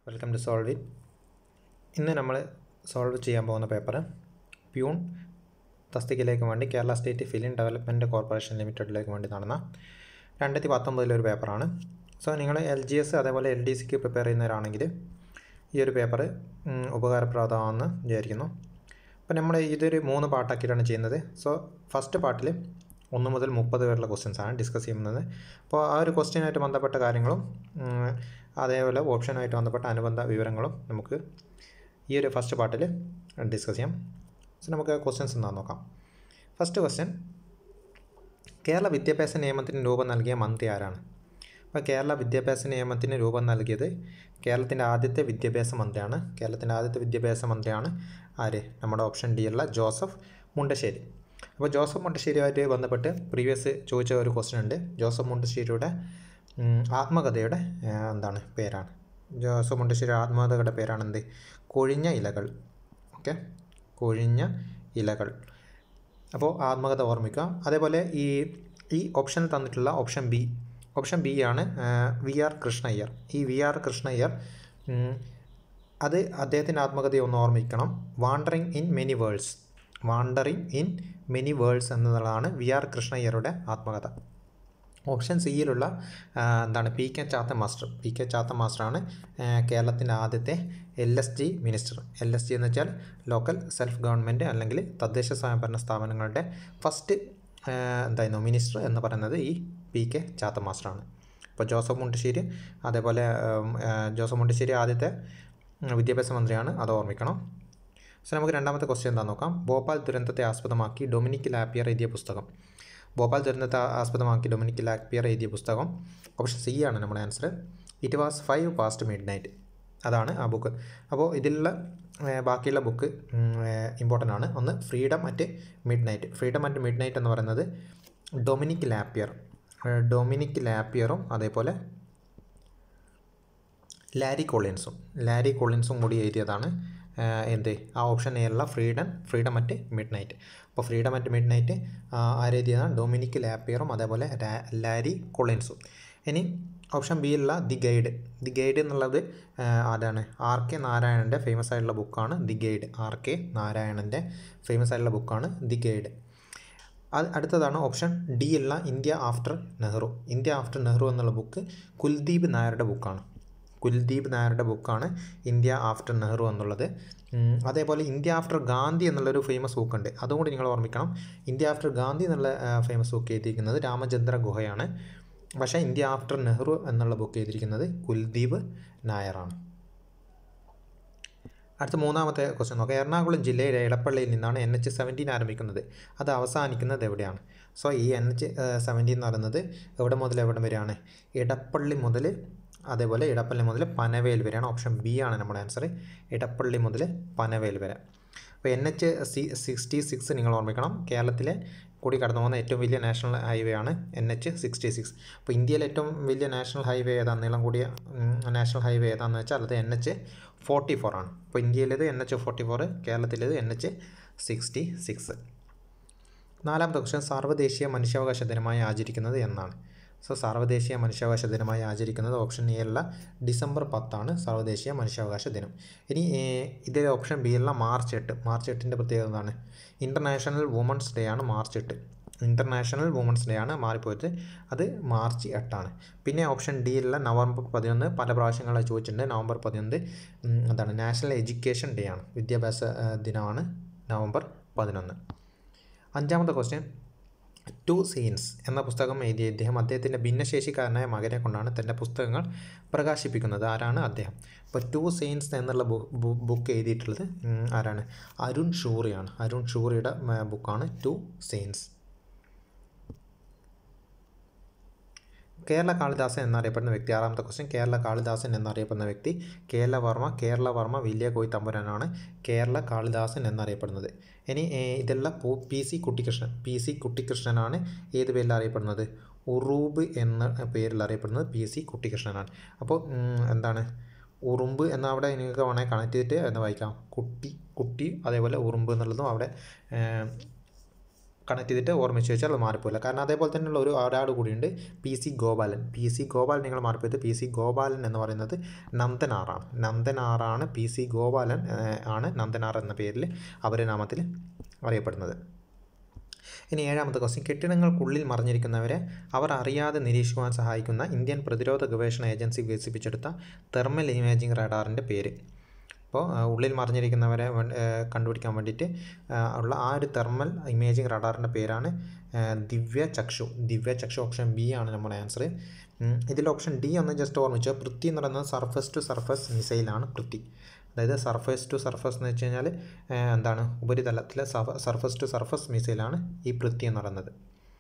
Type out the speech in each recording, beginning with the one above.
welcome to solve it ഇന്ന് നമ്മൾ solve ചെയ്യാൻ പോകുന്ന പേപ്പർ പ്യൂൺ തസ്തികയിലേക്ക് വേണ്ടി Kerala state film development corporation ലിമിറ്റഡിലേക്ക് വേണ്ടി നടന്ന രണ്ടായിരത്തി പത്തൊമ്പതിലെ ഒരു പേപ്പറാണ് സോ നിങ്ങൾ എൽ ജി എസ് അതേപോലെ എൽ ഡി സിക്ക് പ്രിപ്പയർ ചെയ്യുന്നവരാണെങ്കിൽ ഈ ഒരു പേപ്പർ ഉപകാരപ്രദമാണെന്ന് വിചാരിക്കുന്നു അപ്പോൾ നമ്മൾ ഇതൊരു മൂന്ന് പാർട്ടാക്കിയിട്ടാണ് ചെയ്യുന്നത് സോ ഫസ്റ്റ് പാർട്ടിൽ ഒന്ന് മുതൽ മുപ്പത് വരെയുള്ള ക്വസ്റ്റ്യൻസ് ആണ് ഡിസ്കസ് ചെയ്യുന്നത് അപ്പോൾ ആ ഒരു ക്വസ്റ്റ്യനായിട്ട് ബന്ധപ്പെട്ട കാര്യങ്ങളും ഉം, അതേപോലെ ഓപ്ഷനുമായിട്ട് ബന്ധപ്പെട്ട അനുബന്ധ വിവരങ്ങളും നമുക്ക് ഈ ഒരു ഫസ്റ്റ് പാർട്ടിൽ ഡിസ്കസ് ചെയ്യാം സോ നമുക്ക് ക്വസ്റ്റ്യൻസ് എന്താണെന്ന് നോക്കാം ഫസ്റ്റ് ക്വസ്റ്റ്യൻ കേരള വിദ്യാഭ്യാസ നിയമത്തിന് രൂപം നൽകിയ മന്ത്രി ആരാണ് അപ്പോൾ കേരള വിദ്യാഭ്യാസ നിയമത്തിന് രൂപം നൽകിയത് കേരളത്തിൻ്റെ ആദ്യത്തെ വിദ്യാഭ്യാസ മന്ത്രിയാണ് കേരളത്തിൻ്റെ ആദ്യത്തെ വിദ്യാഭ്യാസ മന്ത്രിയാണ് ആര് നമ്മുടെ ഓപ്ഷൻ ഡി ഉള്ള ജോസഫ് മുണ്ടശ്ശേരി അപ്പോൾ ജോസഫ് മുണ്ടശ്ശേരിയുമായിട്ട് ബന്ധപ്പെട്ട് പ്രീവിയസ് ചോദിച്ച ഒരു ക്വസ്റ്റ്യൻ ഉണ്ട് ജോസഫ് മുണ്ടശ്ശേരിയുടെ ഉം, ആത്മകഥയുടെ ആ, എന്താണ് പേരാണ് ജോസഫ് മുണ്ടശ്ശേരി ആത്മകഥയുടെ പേരാണ് എന്ത് കൊഴിഞ്ഞ ഇലകൾ ഓക്കെ കൊഴിഞ്ഞ ഇലകൾ അപ്പോൾ ആത്മകഥ ഓർമ്മിക്കുക അതേപോലെ ഈ ഈ ഓപ്ഷനിൽ തന്നിട്ടുള്ള ഓപ്ഷൻ ബി ഓപ്ഷൻ ബി ആണ് വി ആർ കൃഷ്ണയ്യർ ഈ വി ആർ കൃഷ്ണയ്യർ ഉം, അത് അദ്ദേഹത്തിൻ്റെ ആത്മകഥയെ ഒന്ന് ഓർമ്മിക്കണം wandering in many worlds wandering in many worlds എന്നതാണ് വി ആർ കൃഷ്ണയ്യരുടെ ആത്മകഥ ഓപ്ഷൻ സിയിലുള്ള ആ, എന്താണ് P K Chatha master P K Chatha മാസ്റ്ററാണ് കേരളത്തിൻ്റെ ആദ്യത്തെ L S G minister L S G എന്ന് വെച്ചാൽ ലോക്കൽ സെൽഫ് ഗവൺമെൻറ് അല്ലെങ്കിൽ തദ്ദേശ സ്വയംഭരണ സ്ഥാപനങ്ങളുടെ ഫസ്റ്റ് എന്തായിരുന്നു മിനിസ്റ്റർ എന്ന് പറയുന്നത് ഈ പി കെ ചാത്ത മാസ്റ്ററാണ് ഇപ്പോൾ ജോസഫ് മുണ്ടശ്ശേരി അതേപോലെ ഉം, ആ, ജോസഫ് മുണ്ടശ്ശേരി ആദ്യത്തെ ഉം, വിദ്യാഭ്യാസ മന്ത്രിയാണ് അത് ഓർമ്മിക്കണം സോ നമുക്ക് രണ്ടാമത്തെ ക്വസ്റ്റ്യൻ എന്താ നോക്കാം ഭോപ്പാൽ ദുരന്തത്തെ ആസ്പദമാക്കി ഡൊമിനിക് ലാപ്പിയർ എഴുതിയ പുസ്തകം ഭോപ്പാൽ ദുരന്തത്തെ ആസ്പദമാക്കി ഡൊമിനിക് ലാപ്പിയർ എഴുതിയ പുസ്തകം ഓപ്ഷൻ സി ആണ് നമ്മുടെ answer it was five past midnight അതാണ് ആ ബുക്ക് അപ്പോൾ ഇതിലുള്ള ഏർ, ബാക്കിയുള്ള ബുക്ക് ഇമ്പോർട്ടൻ്റ് ആണ് ഒന്ന് freedom at midnight freedom at midnight എന്ന് പറയുന്നത് ഡൊമിനിക് ലാപ്പിയർ ഏർ, ഡൊമിനിക് ലാപ്പിയറും അതേപോലെ ലാരി കോളിൻസും ലാരി കോളിൻസും കൂടി എഴുതിയതാണ് ആഹ് എന്ത് ആ ഓപ്ഷൻ എയിലുള്ള freedom freedom at midnight അപ്പോൾ ഫ്രീഡം അറ്റ് മിഡ് നൈറ്റ് ആരെഴുതിയതാണ് ഡൊമിനിക് ലാപ്പിയറും അതേപോലെ രാ- ലാരി കൊളിൻസും ഇനി ഓപ്ഷൻ ബിയിലുള്ള ദി ഗൈഡ് ദി ഗൈഡ് എന്നുള്ളത് ആഹ് ആരാണ് ആർ കെ നാരായണൻ്റെ ഫേമസ് ആയിട്ടുള്ള ബുക്കാണ് ദി ഗൈഡ് ആർ കെ നാരായണൻ്റെ ഫേമസ് ആയിട്ടുള്ള ബുക്കാണ് ദി ഗൈഡ് അത് അടുത്തതാണ് ഓപ്ഷൻ ഡി ഉള്ള India after Nehru India after Nehru എന്നുള്ള ബുക്ക് കുൽദീപ് നായരുടെ ബുക്കാണ് കുൽദീപ് നായരുടെ ബുക്കാണ് ഇന്ത്യ ആഫ്റ്റർ നെഹ്റു എന്നുള്ളത് ഉം, അതേപോലെ ഇന്ത്യ ആഫ്റ്റർ ഗാന്ധി എന്നുള്ളൊരു ഫേമസ് ബുക്കുണ്ട് അതും കൂടി നിങ്ങൾ ഓർമ്മിക്കണം ഇന്ത്യ ആഫ്റ്റർ ഗാന്ധി എന്നുള്ള ഫേമസ് ബുക്ക് എഴുതിയിരിക്കുന്നത് രാമചന്ദ്ര ഗുഹയാണ് പക്ഷേ ഇന്ത്യ ആഫ്റ്റർ നെഹ്റു എന്നുള്ള ബുക്ക് എഴുതിയിരിക്കുന്നത് കുൽദീപ് നായറാണ് അടുത്ത മൂന്നാമത്തെ ക്വസ്റ്റ്യൻ നോക്കാം എറണാകുളം ജില്ലയിലെ ഇടപ്പള്ളിയിൽ നിന്നാണ് എൻ എച്ച് സെവൻറ്റീൻ ആരംഭിക്കുന്നത് അത് അവസാനിക്കുന്നത് എവിടെയാണ് സോ ഈ എൻ എച്ച് സെവൻറ്റീൻ എന്ന് പറയുന്നത് എവിടെ മുതൽ എവിടെ വരെയാണ് ഇടപ്പള്ളി മുതൽ അതേപോലെ ഇടപ്പള്ളി മുതൽ പനവേൽ വരെയാണ് ഓപ്ഷൻ ബി ആണ് നമ്മുടെ ആൻസർ ഇടപ്പള്ളി മുതൽ പനവേൽ വരെ അപ്പോൾ N H C sixty six നിങ്ങൾ ഓർമ്മിക്കണം കേരളത്തിലെ കൂടി കടന്നു പോകുന്ന ഏറ്റവും വലിയ നാഷണൽ ഹൈവേ ആണ് എൻ എച്ച് സിക്സ്റ്റി സിക്സ് അപ്പോൾ ഇന്ത്യയിലെ ഏറ്റവും വലിയ നാഷണൽ ഹൈവേ ഏതാണ് നീളം കൂടിയ നാഷണൽ ഹൈവേ ഏതാണെന്ന് വെച്ചാൽ അത് എൻ എച്ച് ഫോർട്ടി ഫോർ ആണ് അപ്പോൾ ഇന്ത്യയിലേത് എൻ എച്ച് ഫോർട്ടി ഫോർ കേരളത്തിലേത് എൻ എച്ച് സിക്സ്റ്റി സിക്സ് നാലാമത്തെ ക്വസ്റ്റ്യൻ സാർവദേശീയ മനുഷ്യാവകാശ ദിനമായി ആചരിക്കുന്നത് എന്നാണ് സോ സാർവദേശീയ മനുഷ്യാവകാശ ദിനമായി ആചരിക്കുന്നത് ഓപ്ഷൻ എ ഉള്ള ഡിസംബർ പത്താണ് സാർവദേശീയ മനുഷ്യാവകാശ ദിനം ഇനി ഏർ, ഇതിലെ ഓപ്ഷൻ ബി ഉള്ള മാർച്ച് എട്ട് മാർച്ച് എട്ടിൻ്റെ പ്രത്യേകത എന്താണ് ഇൻ്റർനാഷണൽ വുമൺസ് ഡേ ആണ് മാർച്ച് എട്ട് ഇൻ്റർനാഷണൽ വുമൺസ് ഡേ ആണ് മാറിപ്പോയത് അത് മാർച്ച് എട്ടാണ് പിന്നെ ഓപ്ഷൻ ഡി ഉള്ള നവംബർ പതിനൊന്ന് പല പ്രാവശ്യങ്ങളായി ചോദിച്ചിട്ടുണ്ട് നവംബർ പതിനൊന്ന് ഉം, എന്താണ് നാഷണൽ എഡ്യൂക്കേഷൻ ഡേ ആണ് വിദ്യാഭ്യാസ ആ, ദിനമാണ് നവംബർ പതിനൊന്ന് അഞ്ചാമത്തെ ക്വസ്റ്റ്യൻ ടു സീൻസ് എന്ന പുസ്തകം എഴുതിയ ഇദ്ദേഹം അദ്ദേഹത്തിൻ്റെ ഭിന്നശേഷിക്കാരനായ മകനെ കൊണ്ടാണ് തൻ്റെ പുസ്തകങ്ങൾ പ്രകാശിപ്പിക്കുന്നത് ആരാണ് അദ്ദേഹം അപ്പോൾ ടു സീൻസ് എന്നുള്ള ബുക്ക് എഴുതിയിട്ടുള്ളത് ഉം, ആരാണ് അരുൺ ഷൂറിയാണ് അരുൺ ഷൂറിയുടെ ബുക്കാണ് ടു സീൻസ് കേരള കാളിദാസൻ എന്നറിയപ്പെടുന്ന വ്യക്തി ആറാമത്തെ ക്വസ്റ്റ്യൻ കേരള കാളിദാസൻ എന്നറിയപ്പെടുന്ന വ്യക്തി കേരളവർമ്മ കേരളവർമ്മ വില്യ കോയി തമ്പുരാനാണ് കേരള കാളിദാസൻ എന്നറിയപ്പെടുന്നത് ഇനി ഏർ, ഇതെല്ലാം പു P C Kuttikrishnan P C കുട്ടിക്കൃഷ്ണനാണ് ഏത് പേരിൽ അറിയപ്പെടുന്നത് ഉറൂബ് എന്ന പേരിൽ അറിയപ്പെടുന്നത് പി സി കുട്ടിക്കൃഷ്ണനാണ് അപ്പോൾ ഉം, എന്താണ് ഉറുമ്പ് എന്ന അവിടെ നിങ്ങൾക്ക് വേണമെങ്കിൽ കണക്ട് ചെയ്തിട്ട് എന്ന് വായിക്കാം കുട്ടി കുട്ടി അതേപോലെ ഉറുമ്പ് എന്നുള്ളതും അവിടെ ഏർ, കണക്ട് ചെയ്തിട്ട് ഓർമ്മിച്ച് വെച്ചാൽ അത് മാറിപ്പോയില്ല കാരണം അതേപോലെ തന്നെയുള്ള ഒരു ഒരാൾ കൂടിയുണ്ട് P C Gopalan P C Gopalan നിങ്ങൾ മാറിപ്പോയത് പി സി ഗോപാലൻ എന്ന് പറയുന്നത് നന്ദനാറാണ് നന്ദനാറാണ് പി സി ഗോപാലൻ ഏഹ്, ആണ് നന്ദനാർ എന്ന പേരിൽ അവരുടെ നാമത്തിൽ അറിയപ്പെടുന്നത് ഇനി ഏഴാമത്തെ ക്വസ്റ്റ്യൻ കെട്ടിടങ്ങൾക്കുള്ളിൽ മറിഞ്ഞിരിക്കുന്നവരെ അവർ അറിയാതെ നിരീക്ഷിക്കുവാൻ സഹായിക്കുന്ന ഇന്ത്യൻ പ്രതിരോധ ഗവേഷണ ഏജൻസി വികസിപ്പിച്ചെടുത്ത തെർമൽ ഇമേജിംഗ് റഡാറിൻ്റെ പേര് അപ്പോൾ ആ, ഉള്ളിൽ മറിഞ്ഞിരിക്കുന്നവരെ വേ- ആ, കണ്ടുപിടിക്കാൻ വേണ്ടിയിട്ട് ആ, ഉള്ള ആ ഒരു തെർമൽ ഇമേജിംഗ് റഡാറിൻ്റെ പേരാണ് ആ, ദിവ്യ ചക്ഷു ദിവ്യ ചക്ഷു ഓപ്ഷൻ ബി ആണ് നമ്മുടെ ആൻസർ ഇതിൽ ഓപ്ഷൻ ഡി ഒന്ന് ജസ്റ്റ് ഓർമ്മിച്ചോ പൃഥ്വി എന്ന് പറയുന്നത് സർഫസ് ടു സർഫസ് മിസൈലാണ് പൃഥ്വി അതായത് സർഫേസ് ടു സർഫസ് എന്ന് വെച്ച് കഴിഞ്ഞാൽ എന്താണ് ഉപരിതലത്തിലെ സർഫസ് ടു സർഫസ് മിസൈലാണ് ഈ പൃഥ്വി എന്ന് പറയുന്നത്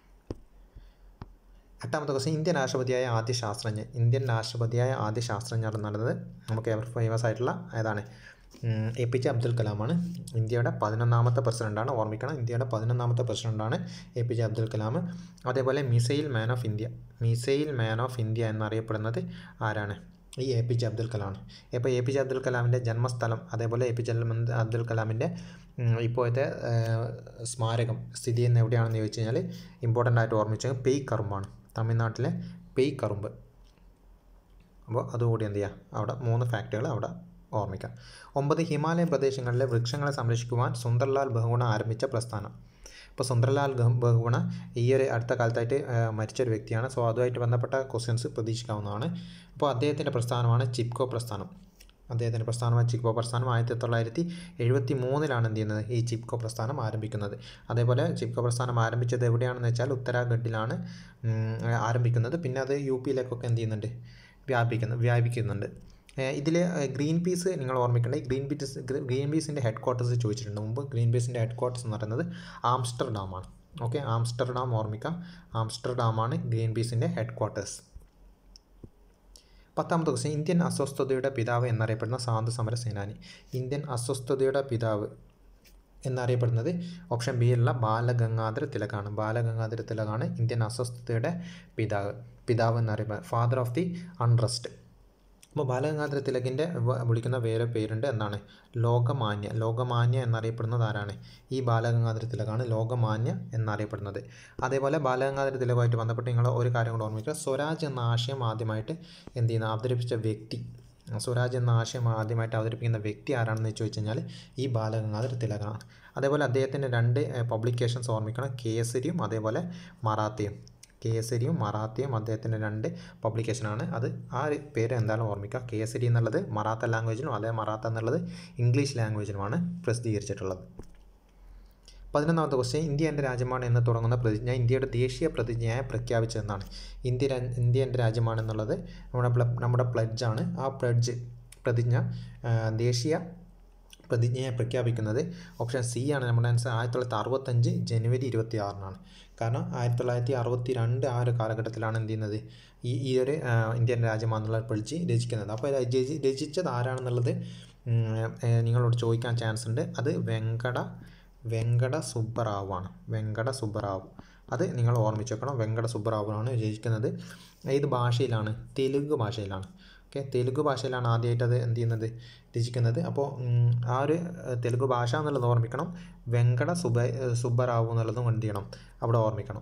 എട്ടാമത്തെ ക്വസ്റ്റ്യൻ ഇന്ത്യൻ രാഷ്ട്രപതിയായ ആദ്യ ശാസ്ത്രജ്ഞൻ ഇന്ത്യൻ രാഷ്ട്രപതിയായ ആദ്യ ശാസ്ത്രജ്ഞർ എന്ന് പറയുന്നത് നമുക്ക് എവർ ഫേമസ് ആയിട്ടുള്ള ഏതാണ് എ പി ജെ അബ്ദുൽ കലാമാണ് ഇന്ത്യയുടെ പതിനൊന്നാമത്തെ പ്രസിഡൻ്റാണ് ഓർമ്മിക്കണം ഇന്ത്യയുടെ പതിനൊന്നാമത്തെ പ്രസിഡൻ്റാണ് A P J Abdul Kalam അതേപോലെ missile man of India missile man of India എന്നറിയപ്പെടുന്നത് ആരാണ് ഈ എ പി ജെ അബ്ദുൽ കലാമാണ് ഇപ്പോൾ എ പി ജെ അബ്ദുൽ കലാമിൻ്റെ ജന്മസ്ഥലം അതേപോലെ എ പി ജെ അബ്ദുൽ കലാമിൻ്റെ ഉം, ഇപ്പോഴത്തെ ഏഹ്, സ്മാരകം സ്ഥിതി ചെയ്യുന്ന എവിടെയാണെന്ന് ചോദിച്ചു കഴിഞ്ഞാൽ ഇമ്പോർട്ടൻ്റ് ആയിട്ട് ഓർമ്മിച്ചത് പെയ് കറുമ്പാണ് തമിഴ്നാട്ടിലെ പെയ് കറുമ്പ് അപ്പോൾ അതുകൂടി എന്ത് ചെയ്യുക അവിടെ മൂന്ന് ഫാക്റ്റുകൾ അവിടെ ഓർമ്മിക്കാം ഒമ്പത് ഹിമാലയൻ പ്രദേശങ്ങളിലെ വൃക്ഷങ്ങളെ സംരക്ഷിക്കുവാൻ സുന്ദർലാൽ ബഹുഗുണ ആരംഭിച്ച പ്രസ്ഥാനം ഇപ്പോൾ സുന്ദർലാൽ ഗഹ- ബഹുഗുണ ഈ ഒരു അടുത്ത കാലത്തായിട്ട് ആ, മരിച്ചൊരു വ്യക്തിയാണ് സോ അതുമായിട്ട് ബന്ധപ്പെട്ട ക്വസ്റ്റ്യൻസ് പ്രതീക്ഷിക്കാവുന്നതാണ് അപ്പോൾ അദ്ദേഹത്തിൻ്റെ പ്രസ്ഥാനമാണ് ചിപ്കോ പ്രസ്ഥാനം അദ്ദേഹത്തിൻ്റെ പ്രസ്ഥാനമായ ചിപ്കോ പ്രസ്ഥാനം ആയിരത്തി തൊള്ളായിരത്തി എഴുപത്തി മൂന്നിലാണ് എന്ത് ചെയ്യുന്നത് ഈ ചിപ്കോ പ്രസ്ഥാനം ആരംഭിക്കുന്നത് അതേപോലെ ചിപ്കോ പ്രസ്ഥാനം ആരംഭിച്ചത് എവിടെയാണെന്ന് വെച്ചാൽ ഉത്തരാഖണ്ഡിലാണ് ഉം, ആരംഭിക്കുന്നത് പിന്നെ അത് യു പിയിലേക്കൊക്കെ എന്ത് ചെയ്യുന്നുണ്ട് വ്യാപിക്കുന്നു വ്യാപിക്കുന്നുണ്ട് ഇതിൽ ഗ്രീൻ പീസ് നിങ്ങൾ ഓർമ്മിക്കേണ്ട ഈ ഗ്രീൻ പീസ് ഗ്രീൻ പീസിൻ്റെ ഹെഡ് ക്വാർട്ടേഴ്സ് ചോദിച്ചിട്ടുണ്ട് മുമ്പ് ഗ്രീൻ പീസിൻ്റെ ഹെഡ് ക്വാർട്ടേഴ്സ് എന്ന് പറയുന്നത് ആംസ്റ്റർഡാമാണ് ഓക്കെ ആംസ്റ്റർഡാം ഓർമ്മിക്കാം ആംസ്റ്റർഡാമാണ് ഗ്രീൻ പീസിൻ്റെ ഹെഡ് ക്വാർട്ടേഴ്സ് പത്താമത്തെ ക്വസ്റ്റ്യൻ ഇന്ത്യൻ അസ്വസ്ഥതയുടെ പിതാവ് എന്നറിയപ്പെടുന്ന സ്വാതന്ത്ര്യ സമര സേനാനി ഇന്ത്യൻ അസ്വസ്ഥതയുടെ പിതാവ് എന്നറിയപ്പെടുന്നത് ഓപ്ഷൻ ബി ഉള്ള ബാലഗംഗാധര തിലകാണ് ബാലഗംഗാധര തിലകാണ് ഇന്ത്യൻ അസ്വസ്ഥതയുടെ പിതാവ് പിതാവ് എന്നറിയപ്പെടുന്നത് ഫാദർ ഓഫ് ദി അൺറസ്റ്റ് അപ്പോൾ ബാലഗംഗാധര തിലകിൻ്റെ വ- വിളിക്കുന്ന വേറെ പേരുണ്ട് എന്താണ് ലോകമാന്യ ലോകമാന്യ എന്നറിയപ്പെടുന്നത് ആരാണ് ഈ ബാലഗംഗാധര തിലകാണ് ലോകമാന്യ എന്നറിയപ്പെടുന്നത് അതേപോലെ ബാലഗംഗാധര തിലകമായിട്ട് ബന്ധപ്പെട്ട് നിങ്ങൾ ഒരു കാര്യം കൂടെ ഓർമ്മിക്കുക സ്വരാജ് എന്ന ആശയം ആദ്യമായിട്ട് എന്ത് ചെയ്യുന്ന അവതരിപ്പിച്ച വ്യക്തി സ്വരാജ് എന്ന ആശയം ആദ്യമായിട്ട് അവതരിപ്പിക്കുന്ന വ്യക്തി ആരാണെന്ന് ചോദിച്ചു കഴിഞ്ഞാൽ ഈ ബാലഗംഗാധര തിലകാണ് അതേപോലെ അദ്ദേഹത്തിൻ്റെ രണ്ട് പബ്ലിക്കേഷൻസ് ഓർമ്മിക്കണം കേസരിയും അതേപോലെ മറാത്തിയും കേസരിയും മറാത്തിയും അദ്ദേഹത്തിൻ്റെ രണ്ട് പബ്ലിക്കേഷനാണ് അത് ആ ഒരു പേര് എന്തായാലും ഓർമ്മിക്കുക കേസരി എന്നുള്ളത് മറാത്ത ലാംഗ്വേജിലും അതേ മറാത്ത എന്നുള്ളത് ഇംഗ്ലീഷ് ലാംഗ്വേജിലുമാണ് പ്രസിദ്ധീകരിച്ചിട്ടുള്ളത് പതിനൊന്നാമത്തെ ക്വസ്റ്റ്യൻ ഇന്ത്യ എൻ്റെ രാജ്യമാണ് എന്ന് തുടങ്ങുന്ന പ്രതിജ്ഞ ഇന്ത്യയുടെ ദേശീയ പ്രതിജ്ഞയായി പ്രഖ്യാപിച്ചതെന്നാണ് ഇന്ത്യ രാ- ഇന്ത്യ എൻ്റെ രാജ്യമാണെന്നുള്ളത് നമ്മുടെ പ്ല- നമ്മുടെ പ്ലഡ്ജാണ് ആ പ്ലഡ്ജ് പ്രതിജ്ഞ ആ, ദേശീയ പ്രതിജ്ഞയെ പ്രഖ്യാപിക്കുന്നത് ഓപ്ഷൻ സി ആണ് നമ്മുടെ ആൻസർ ആയിരത്തി തൊള്ളായിരത്തി അറുപത്തഞ്ച് ജനുവരി ഇരുപത്തി ആറിനാണ് കാരണം ആയിരത്തി തൊള്ളായിരത്തി അറുപത്തി രണ്ട് ആ ഒരു കാലഘട്ടത്തിലാണ് എന്ത് ചെയ്യുന്നത് ഈ ഈ ഒരു ആ, ഇന്ത്യൻ രാജ്യമാണെന്നുള്ള പ്ലഡ്ജ് രചിക്കുന്നത് അപ്പോൾ രചി രചിച്ചത് ആരാണെന്നുള്ളത് ഉം, ഏ, നിങ്ങളോട് ചോദിക്കാൻ ചാൻസ് ഉണ്ട് അത് വെങ്കട വെങ്കട സുബ്ബറാവു ആണ് വെങ്കട സുബ്ബറാവു അത് നിങ്ങൾ ഓർമ്മിച്ച് വെക്കണം വെങ്കട സുബ്ബറാവു ആണ് രചിക്കുന്നത് ഏത് ഭാഷയിലാണ് തെലുങ്ക് ഭാഷയിലാണ് ഓക്കെ തെലുങ്ക് ഭാഷയിലാണ് ആദ്യമായിട്ട് അത് എന്ത് ചെയ്യുന്നത് രചിക്കുന്നത് അപ്പോൾ ഉം, ആ ഒരു ഏഹ്, തെലുങ്ക് ഭാഷ എന്നുള്ളത് ഓർമ്മിക്കണം വെങ്കട സുബ സുബ്ബറാവു എന്നുള്ളതും എന്ത് ചെയ്യണം അവിടെ ഓർമ്മിക്കണം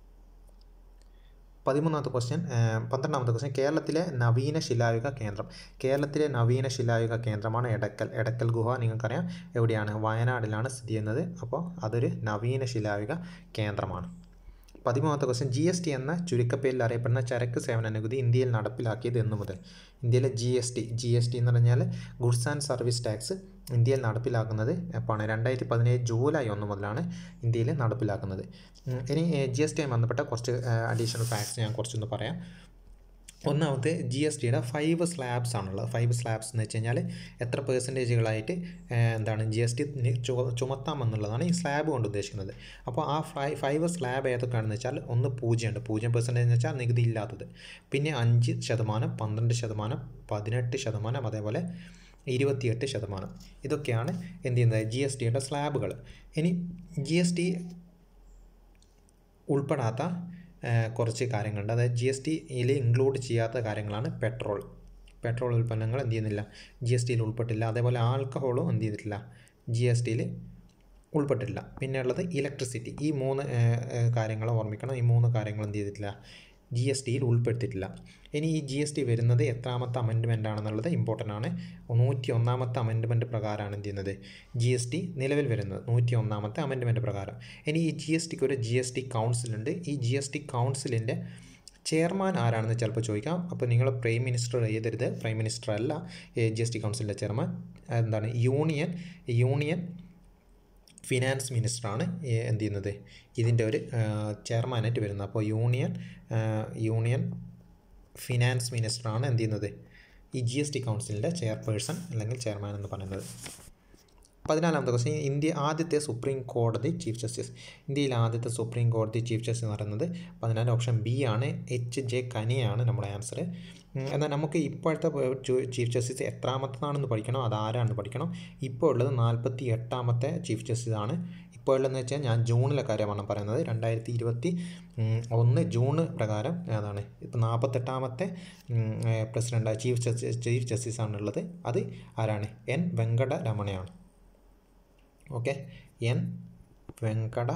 പതിമൂന്നാമത്തെ ക്വസ്റ്റ്യൻ പന്ത്രണ്ടാമത്തെ ക്വസ്റ്റ്യൻ കേരളത്തിലെ നവീന ശിലായുഗ കേന്ദ്രം കേരളത്തിലെ നവീന ശിലായുഗ കേന്ദ്രമാണ് എടക്കൽ എടക്കൽ ഗുഹ നിങ്ങൾക്കറിയാം എവിടെയാണ് വയനാടിലാണ് സ്ഥിതി ചെയ്യുന്നത് അപ്പോൾ അതൊരു നവീന ശിലായുഗ കേന്ദ്രമാണ് പതിമൂന്നാമത്തെ ക്വസ്റ്റ്യൻ ജി എസ് ടി എന്ന ചുരുക്കപ്പേരിൽ അറിയപ്പെടുന്ന ചരക്ക് സേവന നികുതി ഇന്ത്യയിൽ നടപ്പിലാക്കിയത് എന്നു മുതൽ ഇന്ത്യയിലെ G S T G S T എന്ന് പറഞ്ഞാൽ ഗുഡ്സ് ആൻഡ് സർവീസ് ടാക്സ് ഇന്ത്യയിൽ നടപ്പിലാക്കുന്നത് എപ്പോഴാണ് രണ്ടായിരത്തി പതിനേഴ് ജൂലൈ ഒന്ന് മുതലാണ് ഇന്ത്യയിൽ നടപ്പിലാക്കുന്നത് ഉം, ഇനി ജി എസ് ടിയുമായി ബന്ധപ്പെട്ട കുറച്ച് അഡീഷണൽ ഫാക്ട്സ് ഞാൻ കുറച്ചൊന്ന് പറയാം ഒന്നാമത്തെ ജി എസ് ടിയുടെ ഫൈവ് സ്ലാബ്സ് ആണുള്ളത് ഫൈവ് സ്ലാബ്സ് എന്ന് വെച്ച് കഴിഞ്ഞാൽ എത്ര പേഴ്സൻറ്റേജുകളായിട്ട് എന്താണ് ജി എസ് ടി ചുമത്താമെന്നുള്ളതാണ് ഈ സ്ലാബ് കൊണ്ട് ഉദ്ദേശിക്കുന്നത് അപ്പോൾ ആ ഫൈ ഫൈവ് സ്ലാബ് ഏതൊക്കെയാണെന്ന് വെച്ചാൽ ഒന്ന് പൂജ്യമുണ്ട് പൂജ്യം പെർസെൻറ്റേജ് എന്ന് വെച്ചാൽ നികുതി ഇല്ലാത്തത് പിന്നെ അഞ്ച് ശതമാനം പന്ത്രണ്ട് ശതമാനം പതിനെട്ട് ശതമാനം അതേപോലെ ഇരുപത്തിയെട്ട് ശതമാനം ഇതൊക്കെയാണ് എന്ത് ചെയ്യുന്നത് ജി എസ് ടിയുടെ സ്ലാബുകൾ ഇനി ജി എസ് ടി ഉൾപ്പെടാത്ത ആ, കുറച്ച് കാര്യങ്ങളുണ്ട് അതായത് ജി എസ് ടിയിൽ ഇൻക്ലൂഡ് ചെയ്യാത്ത കാര്യങ്ങളാണ് പെട്രോൾ പെട്രോൾ ഉൽപ്പന്നങ്ങൾ എന്ത് ചെയ്യുന്നില്ല ജി എസ് ടിയിൽ ഉൾപ്പെട്ടില്ല അതേപോലെ ആൽക്കഹോളും എന്ത് ചെയ്തിട്ടില്ല ജി എസ് ടിയിൽ ഉൾപ്പെട്ടിട്ടില്ല പിന്നെ ഉള്ളത് ഇലക്ട്രിസിറ്റി ഈ മൂന്ന് കാര്യങ്ങൾ ഓർമ്മിക്കണം ഈ മൂന്ന് കാര്യങ്ങൾ എന്ത് ചെയ്തിട്ടില്ല ജി എസ് ടിയിൽ ഉൾപ്പെടുത്തിയിട്ടില്ല ഇനി ഈ ജി എസ് ടി വരുന്നത് എത്രാമത്തെ അമെൻഡ്മെൻ്റ് ആണെന്നുള്ളത് ഇമ്പോർട്ടൻ്റ് ആണ് നൂറ്റി ഒന്നാമത്തെ അമെൻഡ്മെൻറ്റ് പ്രകാരമാണ് എന്ത് ചെയ്യുന്നത് ജി എസ് ടി നിലവിൽ വരുന്നത് നൂറ്റി ഒന്നാമത്തെ അമെൻഡ്മെൻറ്റ് പ്രകാരം ഇനി ഈ ജി എസ് ടിക്ക് ഒരു ജി എസ് ടി കൗൺസിലുണ്ട് ഈ ജി എസ് ടി കൗൺസിലിൻ്റെ ചെയർമാൻ ആരാണെന്ന് ചിലപ്പോൾ ചോദിക്കാം അപ്പോൾ നിങ്ങൾ പ്രൈം മിനിസ്റ്റർ എഴുതരുത് പ്രൈം മിനിസ്റ്റർ അല്ല ജി എസ് ടി കൗൺസിലിൻ്റെ ചെയർമാൻ എന്താണ് യൂണിയൻ യൂണിയൻ ഫിനാൻസ് മിനിസ്റ്ററാണ് എന്ത് ചെയ്യുന്നത് ഇതിൻ്റെ ഒരു ചെയർമാനായിട്ട് വരുന്നത് അപ്പോൾ യൂണിയൻ യൂണിയൻ ഫിനാൻസ് മിനിസ്റ്ററാണ് എന്ത് ചെയ്യുന്നത് ഈ ജി എസ് ടി കൗൺസിലിൻ്റെ ചെയർപേഴ്സൺ അല്ലെങ്കിൽ ചെയർമാൻ എന്ന് പറയുന്നത് പതിനാലാമത്തെ ക്വസ്റ്റ്യൻ ഇന്ത്യ ആദ്യത്തെ സുപ്രീം കോടതി ചീഫ് ജസ്റ്റിസ് ഇന്ത്യയിലെ ആദ്യത്തെ സുപ്രീം കോടതി ചീഫ് ജസ്റ്റിസ് എന്ന് പറയുന്നത് പതിനാല് ഓപ്ഷൻ ബി ആണ് എച്ച് ജെ കനിയാണ് നമ്മുടെ ആൻസർ എന്നാൽ നമുക്ക് ഇപ്പോഴത്തെ ചീഫ് ജസ്റ്റിസ് എത്രാമത്തേതാണെന്ന് പഠിക്കണം അത് ആരാണെന്ന് പഠിക്കണം ഇപ്പോൾ ഉള്ളത് നാൽപ്പത്തി എട്ടാമത്തെ ചീഫ് ജസ്റ്റിസ് ആണ് ഇപ്പോൾ ഉള്ളതെന്ന് വെച്ചാൽ ഞാൻ ജൂണിലെ കാര്യമാണ് പറയുന്നത് രണ്ടായിരത്തി ഇരുപത്തി ഒന്ന് ജൂൺ പ്രകാരം അതാണ് ഇപ്പോൾ നാൽപ്പത്തെട്ടാമത്തെ president chief justice chief justice ആണുള്ളത് അത് ആരാണ് എൻ വെങ്കടരമണയാണ് okay N Venkata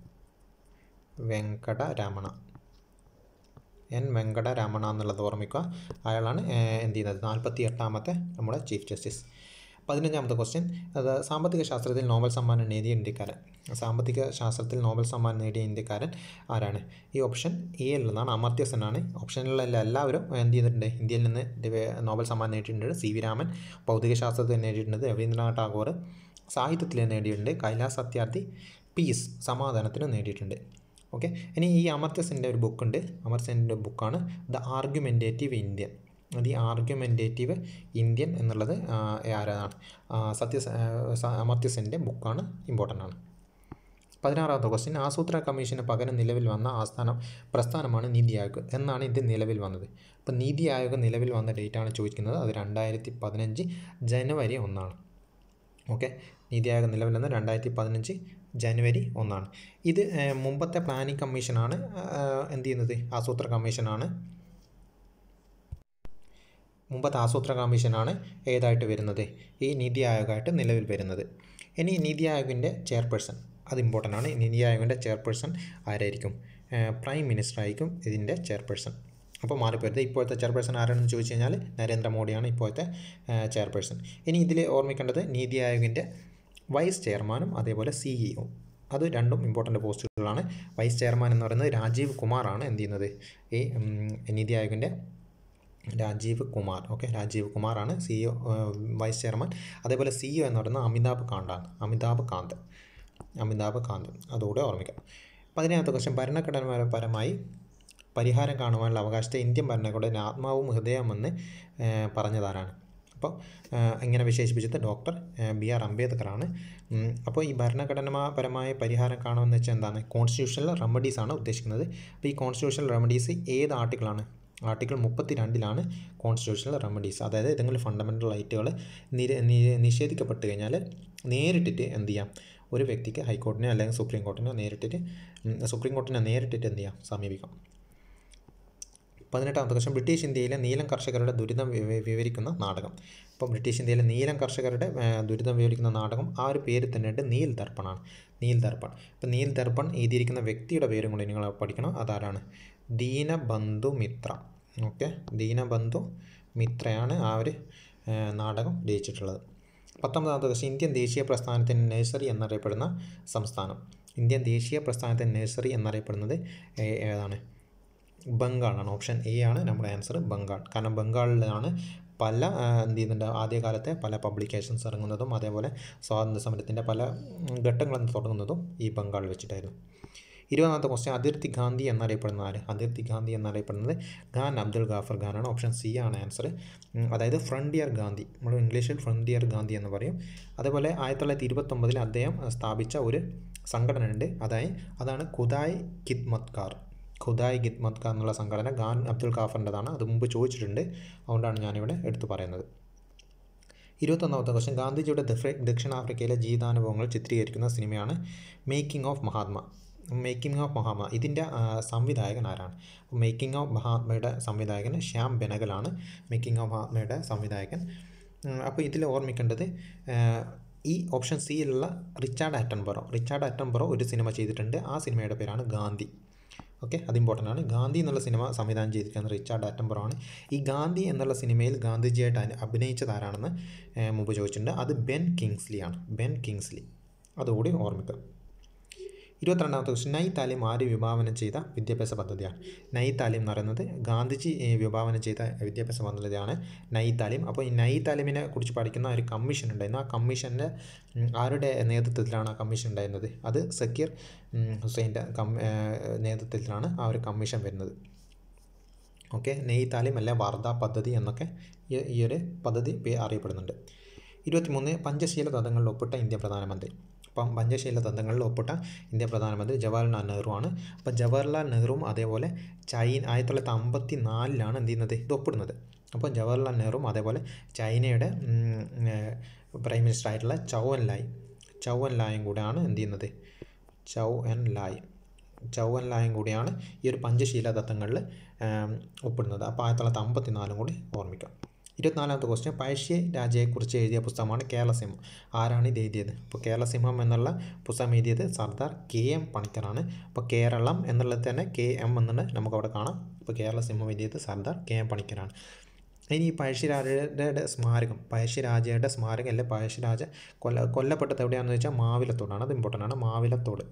Venkataramana N Venkataramana എന്നുള്ളത് ഓർമ്മിക്കുക അയാളാണ് എന്ത് ചെയ്യുന്നത് നാൽപ്പത്തി എട്ടാമത്തെ നമ്മുടെ ചീഫ് ജസ്റ്റിസ് പതിനഞ്ചാമത്തെ ക്വസ്റ്റ്യൻ അത് സാമ്പത്തിക ശാസ്ത്രത്തിൽ നോബൽ സമ്മാനം നേടിയ ഇന്ത്യക്കാരൻ സാമ്പത്തിക ശാസ്ത്രത്തിൽ നോബൽ സമ്മാനം നേടിയ ഇന്ത്യക്കാരൻ ആരാണ് ഈ ഓപ്ഷൻ എ ഉള്ളതാണ് അമർത്യ സെന്നാണ് ഓപ്ഷനിലുള്ള എല്ലാവരും എന്ത് ചെയ്തിട്ടുണ്ട് ഇന്ത്യയിൽ നിന്ന് നോബൽ സമ്മാനം നേടിയിട്ടുണ്ട് സി വി രാമൻ ഭൗതിക ശാസ്ത്രത്തിൽ നേടിയിട്ടുണ്ട് രവീന്ദ്രനാഥ് ടാഗോർ സാഹിത്യത്തിൽ നേടിയിട്ടുണ്ട് കൈലാസ് സത്യാർത്ഥി പീസ് സമാധാനത്തിന് നേടിയിട്ടുണ്ട് ഓക്കെ ഇനി ഈ അമർത്യസെൻ്റെ ഒരു ബുക്കുണ്ട് അമർത്യസെൻ്റെ ബുക്കാണ് the argumentative Indian the argumentative Indian എന്നുള്ളത് ആരാണ് സത്യ അമർത്യസെൻ്റെ ബുക്കാണ് ഇമ്പോർട്ടൻ്റ് ആണ് പതിനാറാമത്തെ ക്വസ്റ്റ്യൻ ആസൂത്രണ കമ്മീഷന് പകരം നിലവിൽ വന്ന ആസ്ഥാനം പ്രസ്ഥാനമാണ് നീതി ആയോഗ് എന്നാണ് ഇത് നിലവിൽ വന്നത് അപ്പോൾ നീതി ആയോഗ് നിലവിൽ വന്ന ഡേറ്റാണ് ചോദിക്കുന്നത് അത് രണ്ടായിരത്തി പതിനഞ്ച് ജനുവരി ഒന്നാണ് ഓക്കെ നീതി ആയോഗ് നിലവിൽ വന്ന രണ്ടായിരത്തി പതിനഞ്ച് ജനുവരി ഒന്നാണ് ഇത് മുമ്പത്തെ പ്ലാനിംഗ് കമ്മീഷനാണ് എന്ത് ചെയ്യുന്നത് ആസൂത്രണ കമ്മീഷനാണ് മുമ്പത്തെ ആസൂത്രണ കമ്മീഷനാണ് ഏതായിട്ട് വരുന്നത് ഈ നീതി ആയോഗായിട്ട് നിലവിൽ വരുന്നത് ഇനി നീതി ആയോഗിൻ്റെ ചെയർപേഴ്സൺ അത് ഇമ്പോർട്ടൻ്റ് ആണ് നീതി ആയോഗിൻ്റെ ചെയർപേഴ്സൺ ആരായിരിക്കും പ്രൈം മിനിസ്റ്റർ ആയിരിക്കും ഇതിൻ്റെ ചെയർപേഴ്സൺ അപ്പോൾ മാറിപ്പോയത് ഇപ്പോഴത്തെ ചെയർപേഴ്സൺ ആരാണെന്ന് ചോദിച്ചു കഴിഞ്ഞാൽ നരേന്ദ്രമോദിയാണ് ഇപ്പോഴത്തെ ചെയർപേഴ്സൺ ഇനി ഇതിൽ ഓർമ്മിക്കേണ്ടത് നീതി ആയോഗിൻ്റെ വൈസ് ചെയർമാനും അതേപോലെ സിഇഒ അത് രണ്ടും ഇമ്പോർട്ടൻ്റ് പോസ്റ്റുകളാണ് വൈസ് ചെയർമാൻ എന്ന് പറയുന്നത് രാജീവ് കുമാറാണ് എന്ത് ചെയ്യുന്നത് ഈ നീതി ആയോഗിൻ്റെ രാജീവ് കുമാർ ഓക്കെ രാജീവ് കുമാറാണ് സിഇഒ വൈസ് ചെയർമാൻ അതേപോലെ സിഇഒ എന്ന് പറയുന്നത് അമിതാഭ് കാന്താണ് അമിതാഭ് കാന്ത് അമിതാഭ് കാന്ത് അതുകൂടെ ഓർമ്മിക്കാം പതിനേഴാമത്തെ ക്വസ്റ്റ്യൻ ഭരണഘടനാപരമായി പരിഹാരം കാണുവാനുള്ള അവകാശത്തെ ഇന്ത്യൻ ഭരണകൂടത്തിന് ആത്മാവും ഹൃദയമെന്ന് പറഞ്ഞതാരാണ് അപ്പോൾ ഇങ്ങനെ വിശേഷിപ്പിച്ചത് ഡോക്ടർ ബി ആർ അംബേദ്കറാണ് അപ്പോൾ ഈ ഭരണഘടനാപരമായ പരിഹാരം കാണുമെന്ന് വെച്ചാൽ എന്താണ് കോൺസ്റ്റിറ്റ്യൂഷണൽ റെമഡീസ് ആണ് ഉദ്ദേശിക്കുന്നത് അപ്പോൾ ഈ കോൺസ്റ്റിറ്റ്യൂഷണൽ റെമഡീസ് ഏത് ആർട്ടിക്കിളാണ് ആർട്ടിക്കിൾ മുപ്പത്തി രണ്ടിലാണ് കോൺസ്റ്റിറ്റ്യൂഷണൽ റെമഡീസ് അതായത് ഏതെങ്കിലും ഫണ്ടമെൻ്റൽ റൈറ്റുകൾ നിര നിഷേധിക്കപ്പെട്ട് കഴിഞ്ഞാൽ നേരിട്ടിട്ട് എന്ത് ചെയ്യാം ഒരു വ്യക്തിക്ക് ഹൈക്കോടതിനെ അല്ലെങ്കിൽ സുപ്രീം കോടതിനെ നേരിട്ടിട്ട് സുപ്രീം കോടതിനെ നേരിട്ടിട്ട് എന്ത് ചെയ്യാം സമീപിക്കാം പതിനെട്ടാമത്തെ ക്വസ്റ്റൻ ബ്രിട്ടീഷ് ഇന്ത്യയിലെ നീലം കർഷകരുടെ ദുരിതം വിവരിക്കുന്ന നാടകം അപ്പോൾ ബ്രിട്ടീഷ് ഇന്ത്യയിലെ നീലം കർഷകരുടെ ദുരിതം വിവരിക്കുന്ന നാടകം ആ ഒരു പേര് തന്നെയുണ്ട് നീൽ ദർപ്പണാണ് നീൽ ദർപ്പൺ അപ്പോൾ നീൽ ദർപ്പൺ എഴുതിയിരിക്കുന്ന വ്യക്തിയുടെ പേരും കൂടി നിങ്ങൾ പഠിക്കണം അതാരാണ് ദീനബന്ധു മിത്ര ഓക്കെ ദീനബന്ധു മിത്രയാണ് ആ ഒരു നാടകം രചിച്ചിട്ടുള്ളത് പത്തൊമ്പതാമത്തെ ക്വസ്റ്റൻ ഇന്ത്യൻ ദേശീയ പ്രസ്ഥാനത്തിൻ്റെ നഴ്സറി എന്നറിയപ്പെടുന്ന സംസ്ഥാനം ഇന്ത്യൻ ദേശീയ പ്രസ്ഥാനത്തിൻ്റെ നഴ്സറി എന്നറിയപ്പെടുന്നത് ഏതാണ് ബംഗാളാണ് ഓപ്ഷൻ എ ആണ് നമ്മുടെ ആൻസർ ബംഗാൾ കാരണം ബംഗാളിലാണ് പല എന്ത് ചെയ്യുന്നുണ്ട് ആദ്യകാലത്തെ പല പബ്ലിക്കേഷൻസ് ഇറങ്ങുന്നതും അതേപോലെ സ്വാതന്ത്ര്യ സമരത്തിൻ്റെ പല ഘട്ടങ്ങളും തുടങ്ങുന്നതും ഈ ബംഗാൾ വെച്ചിട്ടായിരുന്നു ഇരുപതാമത്തെ ക്വസ്റ്റ്യൻ അതിർത്തി ഗാന്ധി എന്നറിയപ്പെടുന്ന ആര് അതിർത്തി ഗാന്ധി എന്നറിയപ്പെടുന്നത് ഖാൻ അബ്ദുൽ ഗാഫർ ഖാനാണ് ഓപ്ഷൻ സി ആണ് ആൻസർ അതായത് ഫ്രണ്ടിയർ ഗാന്ധി നമ്മൾ ഇംഗ്ലീഷിൽ ഫ്രണ്ടിയർ ഗാന്ധി എന്ന് പറയും അതേപോലെ ആയിരത്തി തൊള്ളായിരത്തി ഇരുപത്തൊമ്പതിൽ അദ്ദേഹം സ്ഥാപിച്ച ഒരു സംഘടന ഉണ്ട് അതായത് അതാണ് ഖുദായ് ഖിദ്മത്കാർ ഖുദായ് ഖിദ്മത്കാർ എന്നുള്ള സംഘടന ഖാൻ അബ്ദുൽ ഖാഫറിൻ്റെതാണ് അത് മുമ്പ് ചോദിച്ചിട്ടുണ്ട് അതുകൊണ്ടാണ് ഞാനിവിടെ എടുത്തു പറയുന്നത് ഇരുപത്തൊന്നാമത്തെ ക്വസ്റ്റ്യൻ ഗാന്ധിജിയുടെ ദക്ഷിണാഫ്രിക്കയിലെ ജീവിതാനുഭവങ്ങൾ ചിത്രീകരിക്കുന്ന സിനിമയാണ് making of Mahatma making of Mahatma ഇതിൻ്റെ സംവിധായകൻ ആരാണ് മേക്കിംഗ് ഓഫ് മഹാത്മയുടെ സംവിധായകൻ ശ്യാം ബെനഗലാണ് മേക്കിംഗ് ഓഫ് മഹാത്മയുടെ സംവിധായകൻ അപ്പോൾ ഇതിൽ ഓർമ്മിക്കേണ്ടത് ഈ ഓപ്ഷൻ സിയിലുള്ള റിച്ചാർഡ് ആറ്റൻബറോ റിച്ചാർഡ് ആറ്റൻബറോ ഒരു സിനിമ ചെയ്തിട്ടുണ്ട് ആ സിനിമയുടെ പേരാണ് ഗാന്ധി ഓക്കെ അത് ഇമ്പോർട്ടൻ്റ് ആണ് ഗാന്ധി എന്നുള്ള സിനിമ സംവിധാനം ചെയ്തിരിക്കുന്നത് റിച്ചാർഡ് ആറ്റംബറോ ആണ് ഈ ഗാന്ധി എന്നുള്ള സിനിമയിൽ ഗാന്ധിജിയായിട്ട് അനു- അഭിനയിച്ചത് ആരാണെന്ന് ഏഹ്, മുമ്പ് ചോദിച്ചിട്ടുണ്ട് അത് ബെൻ കിങ്സ്ലി ആണ് ബെൻ കിങ്സ്ലി അതുകൂടി ഓർമ്മിക്കുക ഇരുപത്തിരണ്ടാമത്തെ ക്വസ്റ്റ്യൻ നൈ താലിം ആര് വിഭാവനം ചെയ്ത വിദ്യാഭ്യാസ പദ്ധതിയാണ് നൈ താലിം എന്ന് പറയുന്നത് ഗാന്ധിജി ഏഹ്, വിഭാവനം ചെയ്ത വിദ്യാഭ്യാസ പദ്ധതിയാണ് നൈ താലിം അപ്പോൾ ഈ നൈ താലിമിനെ കുറിച്ച് പഠിക്കുന്ന ഒരു കമ്മീഷൻ ഉണ്ടായിരുന്നു ആ കമ്മീഷൻ്റെ ഉം, ആരുടെ നേതൃത്വത്തിലാണ് ആ കമ്മീഷൻ ഉണ്ടായിരുന്നത് അത് സക്കീർ ഉം, ഹുസൈൻ്റെ കം ഏഹ്, നേതൃത്വത്തിലാണ് ആ ഒരു കമ്മീഷൻ വരുന്നത് ഓക്കെ നെയ് താലിം അല്ല വാർത്താ പദ്ധതി എന്നൊക്കെ ഈ ഈ ഒരു പദ്ധതി പേ- അറിയപ്പെടുന്നുണ്ട് ഇരുപത്തിമൂന്ന് പഞ്ചശീല തത്വങ്ങളിൽ ഒപ്പിട്ട ഇന്ത്യ പ്രധാനമന്ത്രി അപ്പം പഞ്ചശീല തത്വങ്ങളിൽ ഒപ്പിട്ട ഇന്ത്യ പ്രധാനമന്ത്രി ജവഹർലാൽ നെഹ്റു ആണ് അപ്പം ജവഹർലാൽ നെഹ്റുവും അതേപോലെ ചൈന ആയിരത്തി തൊള്ളായിരത്തി അമ്പത്തി നാലിലാണ് എന്ത് ചെയ്യുന്നത് ഇത് ഒപ്പിടുന്നത് അപ്പോൾ ജവഹർലാൽ നെഹ്റുവും അതേപോലെ ചൈനയുടെ ഉം, ഏഹ്, പ്രൈം മിനിസ്റ്റർ ആയിട്ടുള്ള ചൗ എൻ ലായ് ചൗ എൻ ലായും കൂടെയാണ് എന്ത് ചെയ്യുന്നത് ചൗ എൻ ലായ് ചൗ എൻ ലായും കൂടിയാണ് ഈ ഒരു പഞ്ചശീല തത്വങ്ങളിൽ ഒപ്പിടുന്നത് അപ്പോൾ ആയിരത്തി തൊള്ളായിരത്തി അമ്പത്തി നാലും കൂടി ഓർമ്മിക്കാം ഇരുപത്തിനാലാമത്തെ ക്വസ്റ്റ്യൻ പഴശ്ശി രാജയെക്കുറിച്ച് എഴുതിയ പുസ്തകമാണ് കേരളസിംഹം ആരാണ് ഇത് എഴുതിയത് അപ്പോൾ കേരളസിംഹം എന്നുള്ള പുസ്തകം എഴുതിയത് സർദാർ കെ എം പണിക്കറാണ് അപ്പോൾ കേരളം എന്നുള്ളത് തന്നെ കെ എം എന്നുണ്ട് നമുക്കവിടെ കാണാം അപ്പോൾ കേരളസിംഹം എഴുതിയത് സർദാർ കെ എം പണിക്കരാണ് ഇനി ഈ പഴശ്ശിരാജയുടെ സ്മാരകം പഴശ്ശിരാജയുടെ സ്മാരകം അല്ലെ പഴശ്ശിരാജ കൊല്ല കൊല്ലപ്പെട്ടത് എവിടെയാണെന്ന് വെച്ചാൽ മാവിലത്തോടാണ് അത് ഇമ്പോർട്ടൻ്റ് ആണ് മാവിലത്തോട്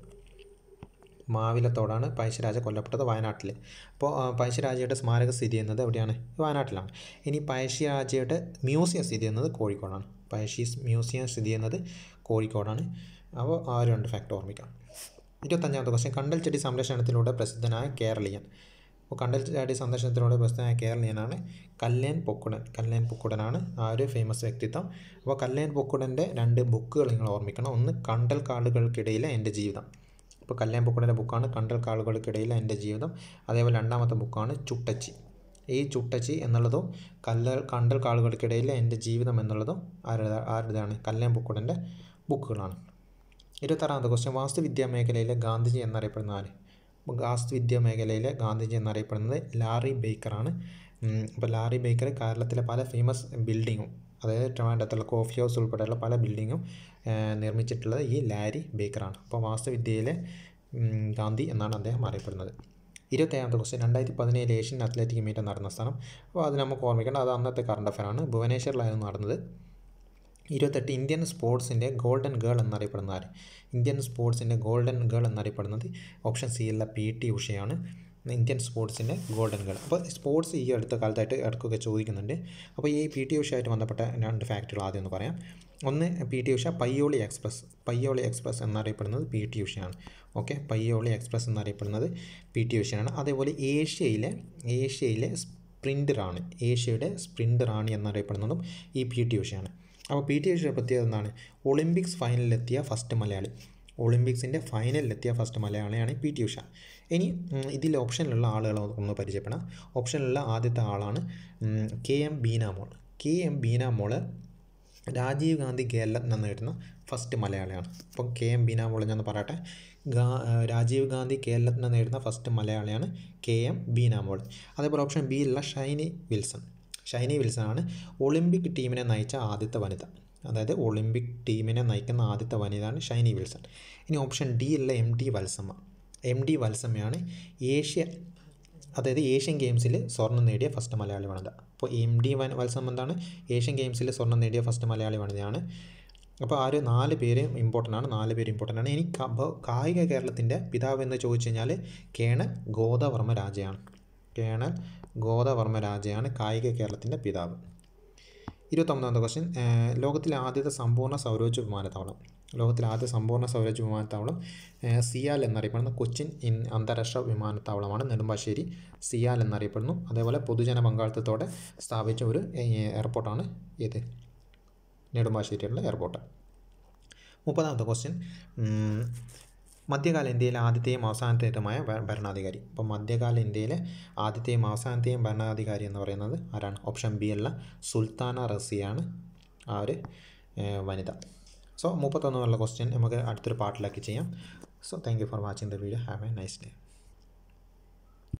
മാവിലത്തോടാണ് പഴശ്ശിരാജ കൊല്ലപ്പെട്ടത് വയനാട്ടിൽ അപ്പോൾ ആ, പഴശ്ശിരാജയുടെ സ്മാരകം സ്ഥിതി ചെയ്യുന്നത് എവിടെയാണ് വയനാട്ടിലാണ് ഇനി പഴശ്ശിരാജയുടെ മ്യൂസിയം സ്ഥിതി ചെയ്യുന്നത് കോഴിക്കോടാണ് പഴശ്ശി മ്യൂസിയം സ്ഥിതി ചെയ്യുന്നത് കോഴിക്കോടാണ് അപ്പോൾ ആ ഒരു രണ്ട് ഫാക്ട് ഓർമ്മിക്കാം ഇരുപത്തഞ്ചാമത്തെ ക്വസ്റ്റ്യൻ കണ്ടൽ ചെടി സംരക്ഷണത്തിലൂടെ പ്രസിദ്ധനായ കേരളീയൻ അപ്പോൾ കണ്ടൽ ചാടി സന്ദർശനത്തിലൂടെ പ്രസിദ്ധനായ കേരളീയനാണ് കല്ലേൻ പൊക്കുടൻ കല്ലേൻ പൊക്കുടനാണ് ആ ഒരു ഫേമസ് വ്യക്തിത്വം അപ്പോൾ കല്ലേൻ പൊക്കുടൻ്റെ രണ്ട് ബുക്കുകൾ നിങ്ങൾ ഓർമ്മിക്കണം ഒന്ന് കണ്ടൽ കാടുകൾക്കിടയിലെ എൻ്റെ ജീവിതം ഇപ്പോൾ കല്ലേൻ പൊക്കുടൻ്റെ ബുക്കാണ് കണ്ടൽ കാടുകൾക്കിടയിലെ എൻ്റെ ജീവിതം അതേപോലെ രണ്ടാമത്തെ ബുക്കാണ് ചുട്ടച്ചി ഈ ചുട്ടച്ചി എന്നുള്ളതും കല്ല കണ്ടൽ കാടുകൾക്കിടയിലെ എൻ്റെ ജീവിതം എന്നുള്ളതും ആരുടെ ആരുടെതാണ് കല്ലേൻ പൊക്കുടൻ്റെ ബുക്കുകളാണ് ഇരുപത്താറാമത്തെ ക്വസ്റ്റ്യൻ വാസ്തുവിദ്യാ മേഖലയിലെ ഗാന്ധിജി എന്നറിയപ്പെടുന്ന ആര് അപ്പോൾ വാസ്തുവിദ്യാ മേഖലയിലെ ഗാന്ധിജി എന്നറിയപ്പെടുന്നത് ലാറി ബേക്കറാണ് ഉം, അപ്പോൾ ലാറി ബേക്കർ കേരളത്തിലെ പല ഫേമസ് ബിൽഡിങ്ങും അതായത് ട്രിവാൻഡ്രത്തുള്ള കോഫി ഹൗസ് ഉൾപ്പെടെയുള്ള പല ബിൽഡിങ്ങും ഏഹ്, നിർമ്മിച്ചിട്ടുള്ളത് ഈ ലാരി ബേക്കറാണ് അപ്പോൾ വാസ്തുവിദ്യയിലെ ഉം, ഗാന്ധി എന്നാണ് അദ്ദേഹം അറിയപ്പെടുന്നത് ഇരുപത്തേഴാമത്തെ ക്വസ്റ്റ്യൻ രണ്ടായിരത്തി പതിനേഴ് ഏഷ്യൻ അത്ലറ്റിക് മീറ്റ് നടന്ന സ്ഥലം അപ്പോൾ അത് നമുക്ക് ഓർമ്മിക്കേണ്ട അത് അന്നത്തെ കറണ്ട് അഫയറാണ് ഭുവനേശ്വറിലായിരുന്നു നടന്നത് ഇരുപത്തെട്ട് ഇന്ത്യൻ സ്പോർട്സിൻ്റെ ഗോൾഡൻ ഗേൾ എന്നറിയപ്പെടുന്ന ആര് ഇന്ത്യൻ സ്പോർട്സിൻ്റെ ഗോൾഡൻ ഗേൾ എന്നറിയപ്പെടുന്നത് ഓപ്ഷൻ സി ഉള്ള പി ടി ഉഷയാണ് ഇന്ത്യൻ സ്പോർട്സിൻ്റെ ഗോൾഡൻ ഗേൾ അപ്പോൾ സ്പോർട്സ് ഈ അടുത്ത കാലത്തായിട്ട് ഇടയ്ക്കൊക്കെ ചോദിക്കുന്നുണ്ട് അപ്പോൾ ഈ പി ടി ഉഷയായിട്ട് ബന്ധപ്പെട്ട രണ്ട് ഫാക്റ്റുകൾ ആദ്യം ഒന്ന് പറയാം ഒന്ന് P T Usha Payyoli express Payyoli express എന്നറിയപ്പെടുന്നത് പി ടി ഉഷയാണ് ഓക്കെ പയ്യോളി എക്സ്പ്രസ് എന്നറിയപ്പെടുന്നത് പി ടി ഉഷയാണ് അതേപോലെ ഏഷ്യയിലെ ഏഷ്യയിലെ സ്പ്രിൻ്ററാണ് ഏഷ്യയുടെ സ്പ്രിൻ്ററാണ് എന്നറിയപ്പെടുന്നതും ഈ പി ടി ഉഷയാണ് അപ്പോൾ പി ടി ഉഷയുടെ പ്രത്യേകത എന്താണ് ഒളിമ്പിക്സ് ഫൈനലിലെത്തിയ ഫസ്റ്റ് മലയാളി ഒളിമ്പിക്സിൻ്റെ ഫൈനലിലെത്തിയ ഫസ്റ്റ് മലയാളിയാണ് പി ടി ഉഷ ഇനി ഉം, ഇതിൽ ഓപ്ഷനിലുള്ള ആളുകൾ ഒന്ന് പരിചയപ്പെടാം ഓപ്ഷനിലുള്ള ആദ്യത്തെ ആളാണ് ഉം, K M Beenamol K M Beenamol Rajiv Gandhi Khel Ratna നേടുന്ന ഫസ്റ്റ് മലയാളിയാണ് അപ്പം കെ എം ബീനാമോൾ ഞാൻ പറയട്ടെ ഗാ രാജീവ് ഗാന്ധി ഖേൽരത്ന നേടുന്ന ഫസ്റ്റ് മലയാളിയാണ് കെ എം ബീനാമോൾ അതേപോലെ ഓപ്ഷൻ ബി ഉള്ള ഷൈനി വിൽസൺ ഷൈനി വിൽസൺ ആണ് ഒളിമ്പിക് ടീമിനെ നയിച്ച ആദ്യത്തെ വനിത അതായത് ഒളിമ്പിക് ടീമിനെ നയിക്കുന്ന ആദ്യത്തെ വനിതയാണ് ഷൈനി വിൽസൺ ഇനി ഓപ്ഷൻ ഡി ഉള്ള M D Valsamma M D വത്സമ്മയാണ് ഏഷ്യ അതായത് ഏഷ്യൻ ഗെയിംസിൽ സ്വർണ്ണം നേടിയ ഫസ്റ്റ് മലയാളി വനിത അപ്പോൾ എം ഡി വൻ വത്സം എന്താണ് ഏഷ്യൻ ഗെയിംസിൽ സ്വർണ്ണം നേടിയ ഫസ്റ്റ് മലയാളി വനിതയാണ് അപ്പോൾ ആ ഒരു നാല് പേര് ഇമ്പോർട്ടൻ്റ് ആണ് നാല് പേര് ഇമ്പോർട്ടൻ്റ് ആണ് ഇനി ക- അപ്പോൾ കായിക കേരളത്തിൻ്റെ പിതാവ് എന്ന് ചോദിച്ചു കഴിഞ്ഞാൽ കേണൽ ഗോദവർമ്മ രാജയാണ് കേണൽ ഗോദവർമ്മ രാജയാണ് കായിക കേരളത്തിൻ്റെ പിതാവ് ഇരുപത്തൊമ്പതാമത്തെ ക്വസ്റ്റ്യൻ ലോകത്തിലെ ആദ്യത്തെ സമ്പൂർണ്ണ സൗരോർജ്ജ വിമാനത്താവളം ലോകത്തിലെ ആദ്യ സമ്പൂർണ്ണ സൗരോർജ്ജ വിമാനത്താവളം ഏഹ്, സിയാൽ എന്നറിയപ്പെടുന്ന കൊച്ചിൻ ഇൻ അന്താരാഷ്ട്ര വിമാനത്താവളമാണ് നെടുമ്പാശ്ശേരി സിയാൽ എന്നറിയപ്പെടുന്നു അതേപോലെ പൊതുജന പങ്കാളിത്തത്തോടെ സ്ഥാപിച്ച ഒരു ഏഹ്, എയർപോർട്ടാണ് ഇത് നെടുമ്പാശ്ശേരിയുള്ള എയർപോർട്ട് മുപ്പതാമത്തെ ക്വസ്റ്റ്യൻ മധ്യകാല ഇന്ത്യയിലെ ആദ്യത്തെയും അവസാനത്തേതുമായ ഭ- ഭരണാധികാരി അപ്പോൾ മധ്യകാല ഇന്ത്യയിലെ ആദ്യത്തെയും അവസാനത്തെയും ഭരണാധികാരി എന്ന് പറയുന്നത് ആരാണ് ഓപ്ഷൻ ബി അല്ല സുൽത്താന റസിയാണ് ആ ഒരു ഏഹ്, വനിത സോ മുപ്പത്തൊന്നുള്ള ക്വസ്റ്റ്യൻ നമുക്ക് അടുത്തൊരു പാർട്ടിലാക്കി ചെയ്യാം so thank you for watching the video have a nice day